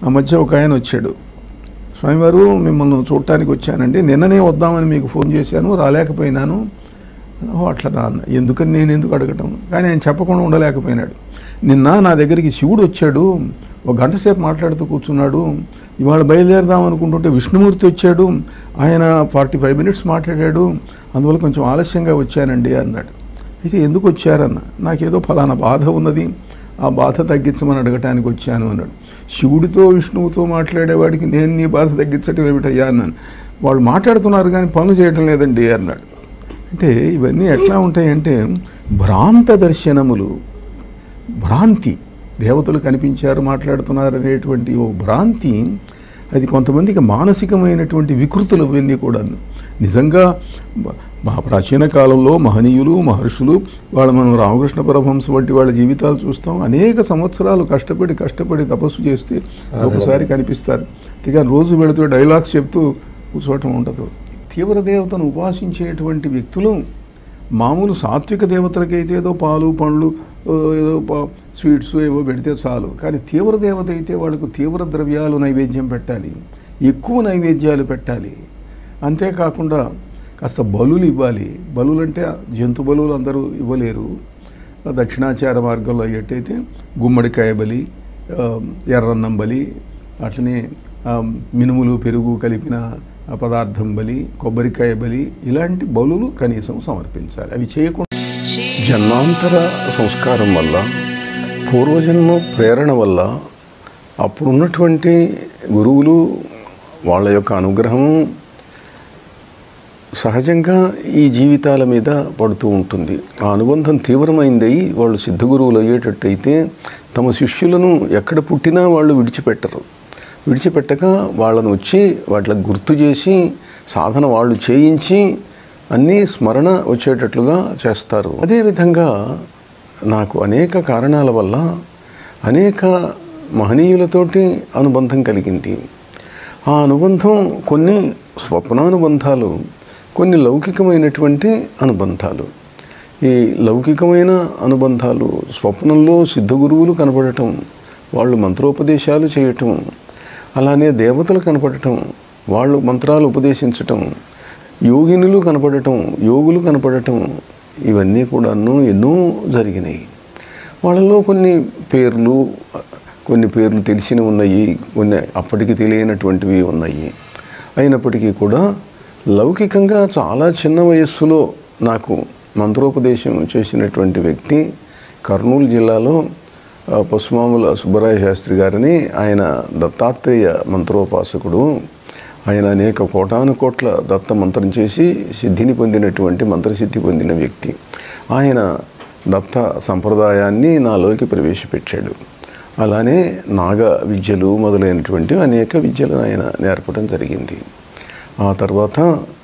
ఆ మధ్య ఒక ఆయన వచ్చాడు స్వామివారు మిమ్మల్ని చూడటానికి వచ్చానండి నిన్ననే వద్దామని మీకు ఫోన్ చేశాను రాలేకపోయినాను ఓ అట్లా అన్న ఎందుకని నేను ఎందుకు అడగటం కానీ ఆయన చెప్పకుండా ఉండలేకపోయినాడు నిన్న నా దగ్గరికి శివుడు వచ్చాడు ఒక గంట సేపు మాట్లాడుతూ కూర్చున్నాడు ఇవాళ బయలుదేరదాం అనుకుంటుంటే విష్ణుమూర్తి వచ్చాడు ఆయన ఫార్టీ ఫైవ్ మినిట్స్ మాట్లాడాడు అందువల్ల కొంచెం ఆలస్యంగా వచ్చానండి అన్నాడు అయితే ఎందుకు వచ్చారన్న నాకేదో ఫలానా బాధ ఉన్నది ఆ బాధ తగ్గించమని అడగటానికి వచ్చాను అన్నాడు శివుడితో విష్ణువుతో మాట్లాడేవాడికి నేను నీ బాధ తగ్గించటం ఏమిటయ్యా అన్నాను వాళ్ళు మాట్లాడుతున్నారు కానీ పనులు చేయటం లేదండి అన్నాడు అంటే ఇవన్నీ ఎట్లా ఉంటాయంటే భ్రాంత దర్శనములు భ్రాంతి దేవతలు కనిపించారు మాట్లాడుతున్నారు అనేటువంటి ఓ భ్రాంతి అది కొంతమందికి మానసికమైనటువంటి వికృతులు అవన్నీ కూడా నిజంగా బ- మా ప్రాచీన కాలంలో మహనీయులు మహర్షులు వాళ్ళ మనం రామకృష్ణ పరమహంస వంటి వాళ్ళ జీవితాలు చూస్తాం అనేక సంవత్సరాలు కష్టపడి కష్టపడి తపస్సు చేస్తే ఒకసారి కనిపిస్తారు ఇక రోజు వెళుతూ డైలాగ్స్ చెప్తూ కూర్చోవటం ఉండదు తీవ్ర దేవతను ఉపాసించేటువంటి వ్యక్తులు మామూలు సాత్విక దేవతలకైతే ఏదో పాలు పండ్లు ఓ, ఏదో పా- స్వీట్స్ ఏవో పెడితే చాలు కానీ తీవ్ర దేవత అయితే వాళ్ళకు తీవ్ర ద్రవ్యాలు నైవేద్యం పెట్టాలి ఎక్కువ నైవేద్యాలు పెట్టాలి అంతేకాకుండా కాస్త బలులు ఇవ్వాలి బలులు అంటే జంతు బలులు అందరూ ఇవ్వలేరు దక్షిణాచార మార్గంలో అయ్యేటైతే గుమ్మడికాయ బలి ఆ, ఎర్రన్నం బలి అట్లనే ఆ, మినుములు పెరుగు కలిపిన ఆ పదార్థం బలి కొబ్బరికాయ బలి ఇలాంటి బలులు కనీసం సమర్పించాలి అవి చేయకుండా జన్మాంతర సంస్కారం వల్ల పూర్వజన్మ ప్రేరణ వల్ల అప్పుడున్నటువంటి గురువులు వాళ్ళ యొక్క అనుగ్రహం సహజంగా ఈ జీవితాల మీద పడుతూ ఉంటుంది ఆ అనుబంధం తీవ్రమైంది వాళ్ళు సిద్ధగురువులు అయ్యేటట్టయితే తమ శిష్యులను ఎక్కడ పుట్టినా వాళ్ళు విడిచిపెట్టరు విడిచిపెట్టక వాళ్ళను వచ్చి వాటికి గుర్తు చేసి సాధన వాళ్ళు చేయించి అన్నీ స్మరణ వచ్చేటట్లుగా చేస్తారు అదేవిధంగా నాకు అనేక కారణాల వల్ల అనేక మహనీయులతోటి అనుబంధం కలిగింది ఆ అనుబంధం కొన్ని స్వప్నానుబంధాలు కొన్ని లౌకికమైనటువంటి అనుబంధాలు ఈ లౌకికమైన అనుబంధాలు స్వప్నంలో సిద్ధగురువులు కనపడటం వాళ్ళు మంత్రోపదేశాలు చేయటం అలానే దేవతలు కనపడటం వాళ్ళు మంత్రాలు ఉపదేశించటం యోగినులు కనపడటం యోగులు కనపడటం ఇవన్నీ కూడాను ఎన్నో జరిగినాయి వాళ్ళలో కొన్ని పేర్లు కొన్ని పేర్లు తెలిసినవి ఉన్నాయి కొన్ని అప్పటికి తెలియనటువంటివి ఉన్నాయి అయినప్పటికీ కూడా లౌకికంగా చాలా చిన్న వయస్సులో నాకు మంత్రోపదేశం చేసినటువంటి వ్యక్తి కర్నూలు జిల్లాలో ఆ, పశుమాముల సుబ్బరాయ శాస్త్రి గారిని ఆయన దత్తాత్రేయ మంత్రోపాసకుడు ఆయన అనేక కోటాను కోట్ల దత్త మంత్రం చేసి సిద్ధిని పొందినటువంటి మంత్రసిద్ధి పొందిన వ్యక్తి ఆయన దత్త సంప్రదాయాన్ని నాలోకి ప్రవేశపెట్టాడు అలానే నాగ విద్యలు మొదలైనటువంటి అనేక విద్యలు ఆయన నేర్పడం జరిగింది ఆ తర్వాత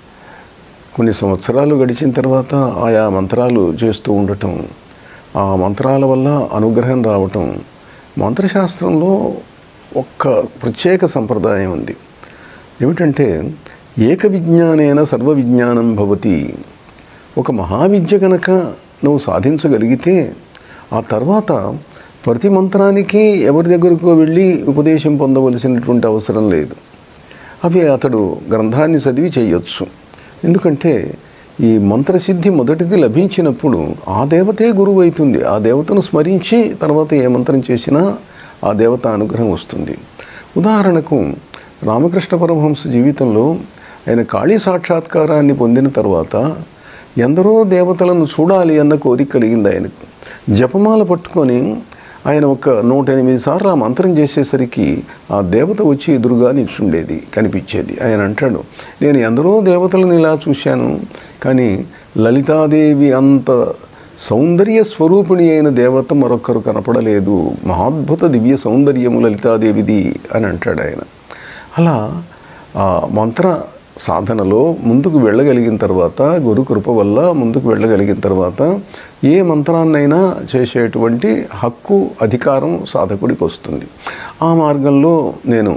కొన్ని సంవత్సరాలు గడిచిన తర్వాత ఆయా మంత్రాలు చేస్తూ ఉండటం ఆ మంత్రాల వల్ల అనుగ్రహం రావటం మంత్రశాస్త్రంలో ఒక్క ప్రత్యేక సంప్రదాయం ఉంది ఏమిటంటే ఏక విజ్ఞానేన సర్వ విజ్ఞానం భవతి ఒక మహావిద్య కనుక నువ్వు సాధించగలిగితే ఆ తర్వాత ప్రతి మంత్రానికి ఎవరి దగ్గరకు వెళ్ళి ఉపదేశం పొందవలసినటువంటి అవసరం లేదు అవి అతడు గ్రంథాన్ని చదివి చేయొచ్చు ఎందుకంటే ఈ మంత్రసిద్ధి మొదటిది లభించినప్పుడు ఆ దేవతే గురువు అవుతుంది ఆ దేవతను స్మరించి తర్వాత ఏ మంత్రం చేసినా ఆ దేవత అనుగ్రహం వస్తుంది ఉదాహరణకు రామకృష్ణ పరమహంస జీవితంలో ఆయన కాళీ సాక్షాత్కారాన్ని పొందిన తర్వాత ఎందరో దేవతలను చూడాలి అన్న కోరిక కలిగింది ఆయనకు జపమాల పట్టుకొని ఆయన ఒక నూట ఎనిమిది సార్లు ఆ మంత్రం చేసేసరికి ఆ దేవత వచ్చి ఎదురుగా నిల్చుండేది కనిపించేది ఆయన అంటాడు నేను ఎందరో దేవతలను ఇలా చూశాను కానీ లలితాదేవి అంత సౌందర్య స్వరూపిణి అయిన దేవత మరొకరు కనపడలేదు మహాద్భుత దివ్య సౌందర్యము లలితాదేవిది అని అంటాడు ఆయన అలా ఆ మంత్ర సాధనలో ముందుకు వెళ్ళగలిగిన తర్వాత గురు కృప వల్ల ముందుకు వెళ్ళగలిగిన తర్వాత ఏ మంత్రాన్నైనా చేసేటువంటి హక్కు అధికారం సాధకుడికి వస్తుంది ఆ మార్గంలో నేను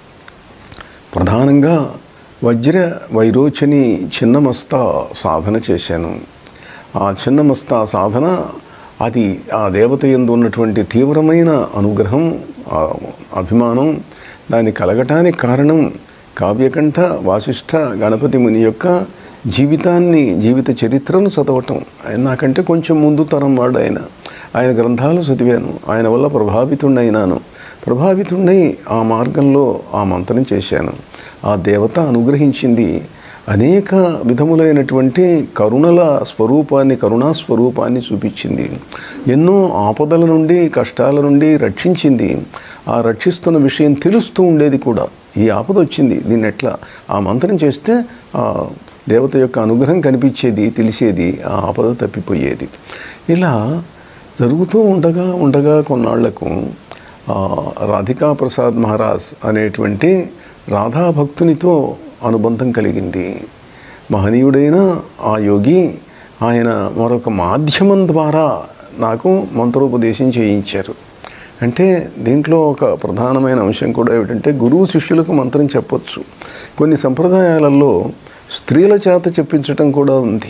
ప్రధానంగా వజ్ర వైరోచని చిన్నమస్తా సాధన చేశాను ఆ చిన్నమస్తా సాధన అది ఆ దేవత ఎందు ఉన్నటువంటి తీవ్రమైన అనుగ్రహం ఆ అభిమానం దాని కలగటానికి కారణం కావ్యకంఠ వాసిష్ఠ గణపతి ముని యొక్క జీవితాన్ని జీవిత చరిత్రను చదవటం ఆయన నాకంటే కొంచెం ముందు తరం వాడు ఆయన ఆయన గ్రంథాలు చదివాను ఆయన వల్ల ప్రభావితుడైనాను ప్రభావితుడై ఆ మార్గంలో ఆ మంత్రం చేశాను ఆ దేవత అనుగ్రహించింది అనేక విధములైనటువంటి కరుణల స్వరూపాన్ని కరుణా స్వరూపాన్ని చూపించింది ఎన్నో ఆపదల నుండి కష్టాల నుండి రక్షించింది ఆ రక్షిస్తున్న విషయం తెలుస్తూ ఉండేది కూడా ఈ ఆపద వచ్చింది దీన్ని ఎట్లా ఆ మంత్రం చేస్తే ఆ దేవత యొక్క అనుగ్రహం కనిపించేది తెలిసేది ఆ ఆపద తప్పిపోయేది ఇలా జరుగుతూ ఉండగా ఉండగా కొన్నాళ్లకు ఆ, రాధికా ప్రసాద్ మహారాజ్ అనేటువంటి రాధా భక్తునితో అనుబంధం కలిగింది మహనీయుడైన ఆ యోగి ఆయన మరొక మాధ్యమం ద్వారా నాకు మంత్రోపదేశం చేయించారు అంటే దీంట్లో ఒక ప్రధానమైన అంశం కూడా ఏమిటంటే గురువు శిష్యులకు మంత్రం చెప్పొచ్చు కొన్ని సంప్రదాయాలలో స్త్రీల చేత చెప్పించటం కూడా ఉంది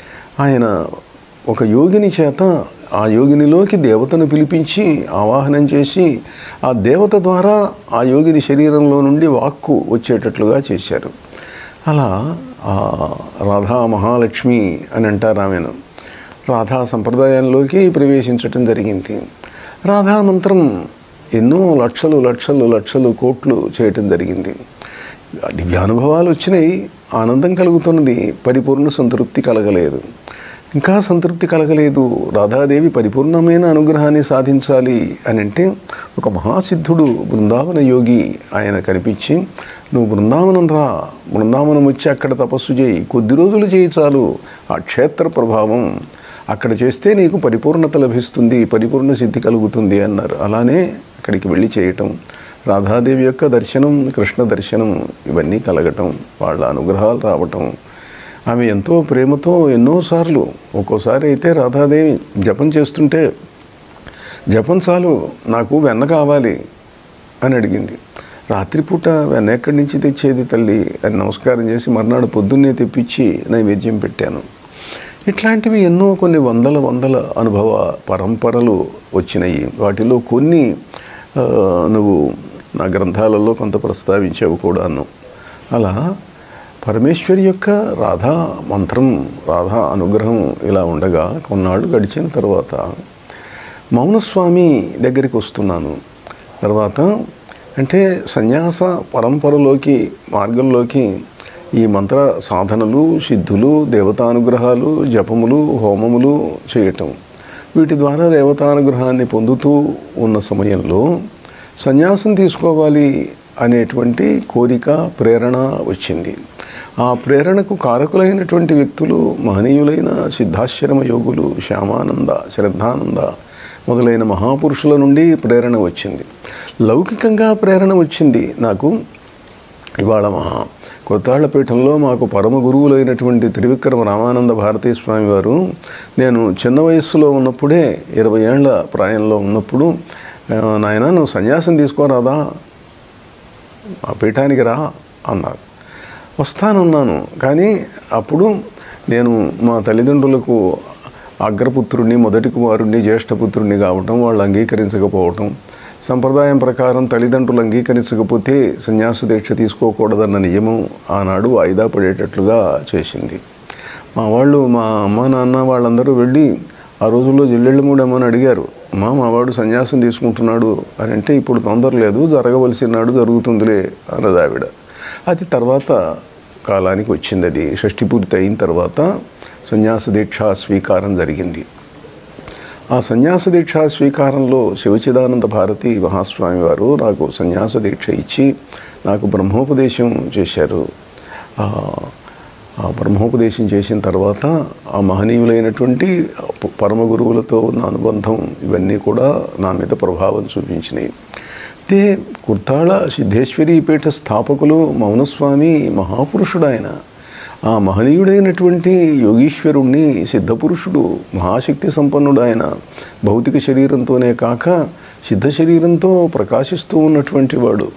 ఆయన ఒక యోగిని చేత ఆ యోగినిలోకి దేవతను పిలిపించి ఆవాహనం చేసి ఆ దేవత ద్వారా ఆ యోగిని శరీరంలో నుండి వాక్కు వచ్చేటట్లుగా చేశారు అలా ఆ రాధా మహాలక్ష్మి అని అంటారు ఆమెను రాధా సంప్రదాయంలోకి ప్రవేశించటం జరిగింది రాధా మంత్రం ఎన్నో లక్షలు లక్షలు లక్షలు కోట్లు చేయటం జరిగింది దివ్యానుభవాలు వచ్చినాయి ఆనందం కలుగుతున్నది పరిపూర్ణ సంతృప్తి కలగలేదు ఇంకా సంతృప్తి కలగలేదు రాధాదేవి పరిపూర్ణమైన అనుగ్రహాన్ని సాధించాలి అని అంటే ఒక మహాసిద్ధుడు బృందావన యోగి ఆయన కనిపించి నువ్వు బృందావనం రా బృందావనం వచ్చి అక్కడ తపస్సు చేయి కొద్ది రోజులు చేయి చాలు ఆ క్షేత్ర ప్రభావం అక్కడ చేస్తే నీకు పరిపూర్ణత లభిస్తుంది పరిపూర్ణ సిద్ధి కలుగుతుంది అన్నారు అలానే అక్కడికి వెళ్ళి చేయటం రాధాదేవి యొక్క దర్శనం కృష్ణ దర్శనం ఇవన్నీ కలగటం వాళ్ళ అనుగ్రహాలు రావటం ఆమె ఎంతో ప్రేమతో ఎన్నోసార్లు ఒక్కోసారి అయితే రాధాదేవి జపం చేస్తుంటే జపం చాలు నాకు వెన్న కావాలి అని అడిగింది రాత్రిపూట వెన్న ఎక్కడి నుంచి తెచ్చేది తల్లి అని నమస్కారం చేసి మర్నాడు పొద్దున్నే తెప్పించి నైవేద్యం పెట్టాను ఇట్లాంటివి ఎన్నో కొన్ని వందల వందల అనుభవ పరంపరలు వచ్చినాయి వాటిలో కొన్ని ఆ, నువ్వు నా గ్రంథాలలో కొంత ప్రస్తావించావు కూడాను అలా పరమేశ్వరి యొక్క రాధా మంత్రం రాధా అనుగ్రహం ఇలా ఉండగా కొన్నాళ్ళు గడిచిన తర్వాత మౌనస్వామి దగ్గరికి వస్తున్నాను తర్వాత అంటే సన్యాస పరంపరలోకి మార్గంలోకి ఈ మంత్ర సాధనలు సిద్ధులు దేవతానుగ్రహాలు జపములు హోమములు చేయటం వీటి ద్వారా దేవతానుగ్రహాన్ని పొందుతూ ఉన్న సమయంలో సన్యాసం తీసుకోవాలి అనేటువంటి కోరిక ప్రేరణ వచ్చింది ఆ ప్రేరణకు కారకులైనటువంటి వ్యక్తులు మహనీయులైన సిద్ధాశ్రమ యోగులు శ్యామానంద శ్రద్ధానంద మొదలైన మహాపురుషుల నుండి ప్రేరణ వచ్చింది లౌకికంగా ప్రేరణ వచ్చింది నాకు ఇవాళ మహా కొత్తాళ్లపీఠంలో మాకు పరమ గురువులైనటువంటి త్రివిక్రమ రామానంద భారతీ స్వామి వారు నేను చిన్న వయస్సులో ఉన్నప్పుడే ఇరవై ఏళ్ల ప్రాయంలో ఉన్నప్పుడు "ఆ, నాయన నువ్వు సన్యాసం తీసుకోరాదా ఆ పీఠానికి రా అన్నారు వస్తానన్నాను కానీ అప్పుడు నేను మా తల్లిదండ్రులకు అగ్రపుత్రుడిని మొదటి కుమారుడిని జ్యేష్ఠపుత్రుడిని కావటం వాళ్ళు అంగీకరించకపోవటం సంప్రదాయం ప్రకారం తల్లిదండ్రులు అంగీకరించకపోతే సన్యాస దీక్ష తీసుకోకూడదన్న నియమం ఆనాడు వాయిదా పడేటట్లుగా చేసింది మా వాళ్ళు మా అమ్మ నాన్న వాళ్ళందరూ వెళ్ళి ఆ రోజుల్లో జిల్లెళ్ళమూడమ్మని అడిగారు అమ్మా మా వాడు సన్యాసం తీసుకుంటున్నాడు అని అంటే ఇప్పుడు తొందర లేదు జరగవలసిన నాడు జరుగుతుందిలే అన్నది ఆవిడ అది తర్వాత కాలానికి వచ్చింది అది షష్ఠి పూర్తి అయిన తర్వాత సన్యాస దీక్ష స్వీకారం జరిగింది ఆ సన్యాస దీక్ష స్వీకారంలో శివచిదానంద భారతి మహాస్వామి వారు నాకు సన్యాస దీక్ష ఇచ్చి నాకు బ్రహ్మోపదేశం చేశారు ఆ, ఆ బ్రహ్మోపదేశం చేసిన తర్వాత ఆ మహనీయులైనటువంటి ప- పరమ గురువులతో ఉన్న అనుబంధం ఇవన్నీ కూడా నా మీద ప్రభావం చూపించినాయి అయితే కుర్తాళ సిద్ధేశ్వరి పీఠ స్థాపకులు మౌనస్వామి మహాపురుషుడు ఆయన ఆ మహనీయుడైనటువంటి యోగీశ్వరుణ్ణి సిద్ధపురుషుడు మహాశక్తి సంపన్నుడు ఆయన భౌతిక శరీరంతోనే కాక సిద్ధ శరీరంతో ప్రకాశిస్తూ ఉన్నటువంటి వాడు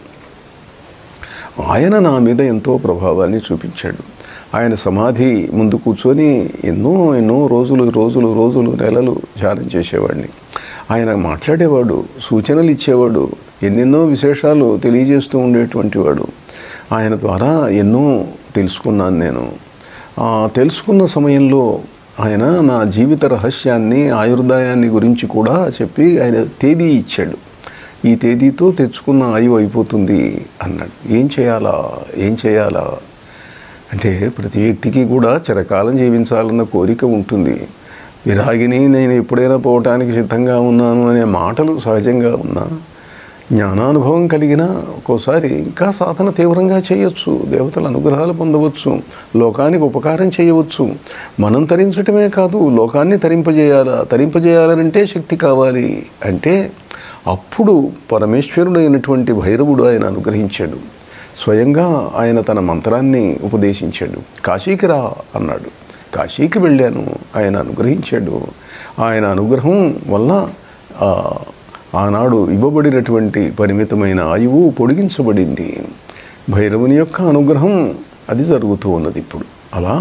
ఆయన నా మీద ఎంతో ప్రభావాన్ని చూపించాడు ఆయన సమాధి ముందు కూర్చొని ఎన్నో ఎన్నో రోజులు రోజులు రోజులు నెలలు ధ్యానం చేసేవాడిని ఆయన మాట్లాడేవాడు సూచనలు ఇచ్చేవాడు ఎన్నెన్నో విశేషాలు తెలియజేస్తూ ఉండేటువంటి వాడు ఆయన ద్వారా ఎన్నో తెలుసుకున్నాను నేను ఆ తెలుసుకున్న సమయంలో ఆయన నా జీవిత రహస్యాన్ని ఆయుర్దాయాన్ని గురించి కూడా చెప్పి ఆయన తేదీ ఇచ్చాడు ఈ తేదీతో తెచ్చుకున్న ఆయువు అయిపోతుంది అన్నాడు ఏం చేయాలా ఏం చేయాలా అంటే ప్రతి వ్యక్తికి కూడా చిరకాలం జీవించాలన్న కోరిక ఉంటుంది విరాగిని నేను ఎప్పుడైనా పోవటానికి సిద్ధంగా ఉన్నాను అనే మాటలు సహజంగా ఉన్నా జ్ఞానానుభవం కలిగిన ఒక్కోసారి ఇంకా సాధన తీవ్రంగా చేయొచ్చు దేవతల అనుగ్రహాలు పొందవచ్చు లోకానికి ఉపకారం చేయవచ్చు మనం తరించటమే కాదు లోకాన్ని తరింపజేయాలా తరింపజేయాలంటే శక్తి కావాలి అంటే అప్పుడు పరమేశ్వరుడైనటువంటి భైరవుడు ఆయన అనుగ్రహించాడు స్వయంగా ఆయన తన మంత్రాన్ని ఉపదేశించాడు కాశీకి రా అన్నాడు కాశీకి వెళ్ళాను ఆయన అనుగ్రహించాడు ఆయన అనుగ్రహం వల్ల ఆ, ఆనాడు ఇవ్వబడినటువంటి పరిమితమైన ఆయువు పొడిగించబడింది భైరవుని యొక్క అనుగ్రహం అది జరుగుతూ ఉన్నది ఇప్పుడు అలా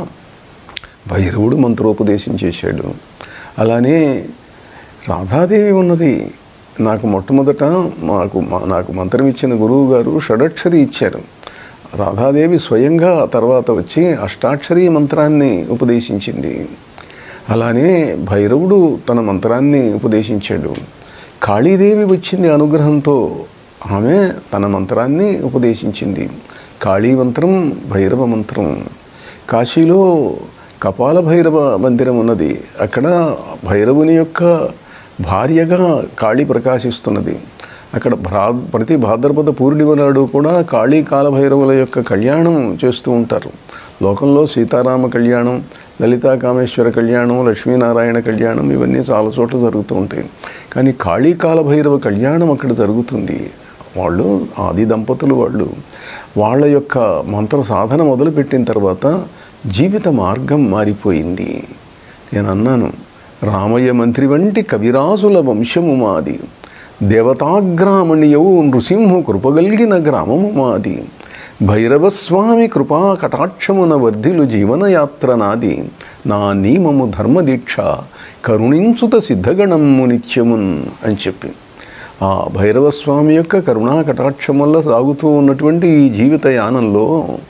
భైరవుడు మంత్రోపదేశం చేశాడు అలానే రాధాదేవి ఉన్నది నాకు మొట్టమొదట మాకు మా- నాకు మంత్రం ఇచ్చిన గురువు గారు షడక్షరి ఇచ్చారు రాధాదేవి స్వయంగా తర్వాత వచ్చి అష్టాక్షరి మంత్రాన్ని ఉపదేశించింది అలానే భైరవుడు తన మంత్రాన్ని ఉపదేశించాడు కాళీదేవి వచ్చింది అనుగ్రహంతో ఆమె తన మంత్రాన్ని ఉపదేశించింది కాళీ మంత్రం భైరవ మంత్రం కాశీలో కపాల భైరవ మందిరం ఉన్నది అక్కడ భైరవుని యొక్క భార్యగా కాళీ ప్రకాశిస్తున్నది అక్కడ భ్రా ప్రతి భాద్రపద పూర్ణిమ నాడు కూడా కాళీ కాలభైరవుల యొక్క కళ్యాణం చేస్తూ ఉంటారు లోకంలో సీతారామ కళ్యాణం లలితా కామేశ్వర కళ్యాణం లక్ష్మీనారాయణ కళ్యాణం ఇవన్నీ చాలా చోట్ల జరుగుతూ ఉంటాయి కానీ కాళీ కాలభైరవ కళ్యాణం అక్కడ జరుగుతుంది వాళ్ళు ఆది దంపతులు వాళ్ళు వాళ్ళ యొక్క మంత్ర సాధన మొదలుపెట్టిన తర్వాత జీవిత మార్గం మారిపోయింది నేను అన్నాను రామయ్య మంత్రి వంటి కవిరాజుల వంశము మాది దేవతాగ్రామణియవు నృసింహు కృపగలిగిన గ్రామము మాది భైరవస్వామి కృపా కటాక్షమున వర్ధిలు జీవనయాత్ర నాది నా నియమము ధర్మదీక్ష కరుణించుత సిద్ధగణము నిత్యమున్ అని చెప్పి ఆ భైరవస్వామి యొక్క కరుణా కటాక్షం వల్ల సాగుతూ ఉన్నటువంటి ఈ జీవిత యానంలో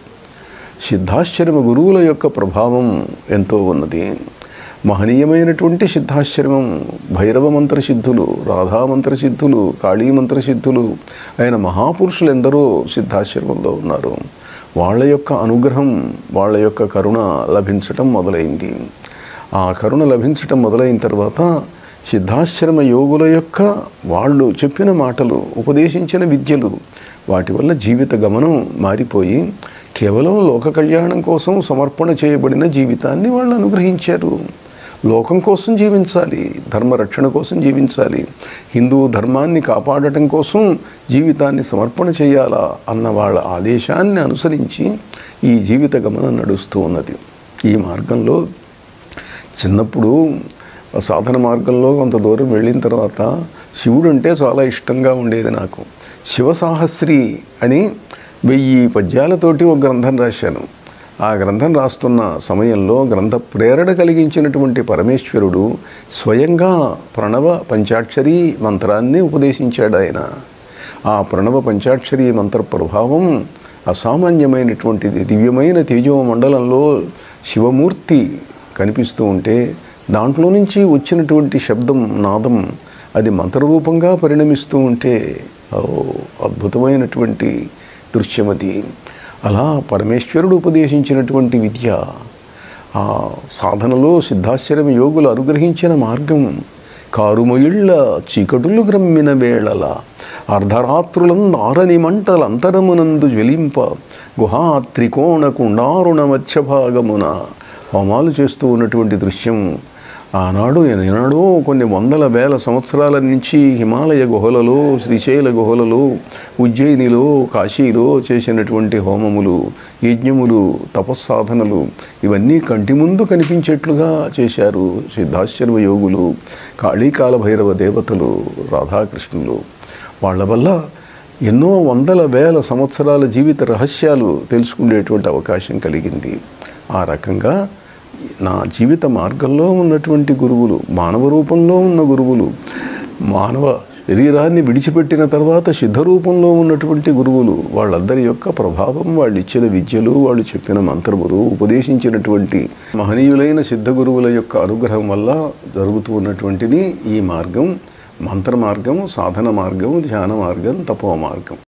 సిద్ధాశ్చర్మ గురువుల యొక్క ప్రభావం ఎంతో ఉన్నది మహనీయమైనటువంటి సిద్ధాశ్చర్మం భైరవ మంత్ర సిద్ధులు రాధా మంత్ర సిద్ధులు కాళీ మంత్ర సిద్ధులు ఆయన మహాపురుషులు ఎందరో సిద్ధాశ్రమంలో ఉన్నారు వాళ్ళ యొక్క అనుగ్రహం వాళ్ళ యొక్క కరుణ లభించటం మొదలైంది ఆ కరుణ లభించటం మొదలైన తర్వాత సిద్ధాశ్రమ యోగుల యొక్క వాళ్ళు చెప్పిన మాటలు ఉపదేశించిన విద్యలు వాటి వల్ల జీవిత గమనం మారిపోయి కేవలం లోక కళ్యాణం కోసం సమర్పణ చేయబడిన జీవితాన్ని వాళ్ళు అనుగ్రహించారు లోకం కోసం జీవించాలి ధర్మరక్షణ కోసం జీవించాలి హిందూ ధర్మాన్ని కాపాడటం కోసం జీవితాన్ని సమర్పణ చేయాలా అన్న వాళ్ళ ఆదేశాన్ని అనుసరించి ఈ జీవిత గమనం నడుస్తూ ఉన్నది ఈ మార్గంలో చిన్నప్పుడు సాధన మార్గంలో కొంత దూరం వెళ్ళిన తర్వాత శివుడు అంటే చాలా ఇష్టంగా ఉండేది నాకు శివసాహస్రి అని వెయ్యి పద్యాలతోటి ఒక గ్రంథం రాశాను ఆ గ్రంథం రాస్తున్న సమయంలో గ్రంథ ప్రేరణ కలిగించినటువంటి పరమేశ్వరుడు స్వయంగా ప్రణవ పంచాక్షరి మంత్రాన్ని ఉపదేశించాడు ఆయన ఆ ప్రణవ పంచాక్షరి మంత్ర ప్రభావం అసామాన్యమైనటువంటిది దివ్యమైన తేజో మండలంలో శివమూర్తి కనిపిస్తూ ఉంటే దాంట్లో నుంచి వచ్చినటువంటి శబ్దం నాదం అది మంత్రరూపంగా పరిణమిస్తూ ఉంటే ఓ అద్భుతమైనటువంటి దృశ్యమది అలా పరమేశ్వరుడు ఉపదేశించినటువంటి విద్య ఆ సాధనలో సిద్ధాశ్చర్యం యోగులు అనుగ్రహించిన మార్గం కారుమయుళ్ళ చీకటులు గ్రమ్మిన వేళల అర్ధరాత్రులం ఆరని మంటల అంతరమునందు జ్వలింప గుహా త్రికోణ కుండారుణ మధ్యభాగమున హోమాలు చేస్తూ ఉన్నటువంటి దృశ్యం ఆనాడు ఏనాడో కొన్ని వందల వేల సంవత్సరాల నుంచి హిమాలయ గుహలలో శ్రీశైల గుహలలో ఉజ్జయినిలో కాశీలో చేసినటువంటి హోమములు యజ్ఞములు తపస్సాధనలు ఇవన్నీ కంటి ముందు కనిపించేట్లుగా చేశారు సిద్ధాశ్చర్వ యోగులు కాళీకాల భైరవ దేవతలు రాధాకృష్ణులు వాళ్ళ వల్ల ఎన్నో వందల వేల సంవత్సరాల జీవిత రహస్యాలు తెలుసుకునేటువంటి అవకాశం కలిగింది ఆ రకంగా నా జీవిత మార్గంలో ఉన్నటువంటి గురువులు మానవ రూపంలో ఉన్న గురువులు మానవ శరీరాన్ని విడిచిపెట్టిన తర్వాత సిద్ధరూపంలో ఉన్నటువంటి గురువులు వాళ్ళందరి యొక్క ప్రభావం వాళ్ళు ఇచ్చిన విద్యలు వాళ్ళు చెప్పిన మంత్రములు ఉపదేశించినటువంటి మహనీయులైన సిద్ధ గురువుల యొక్క అనుగ్రహం వల్ల జరుగుతూ ఉన్నటువంటిది ఈ మార్గం మంత్ర మార్గం సాధన మార్గం ధ్యాన మార్గం తపో మార్గం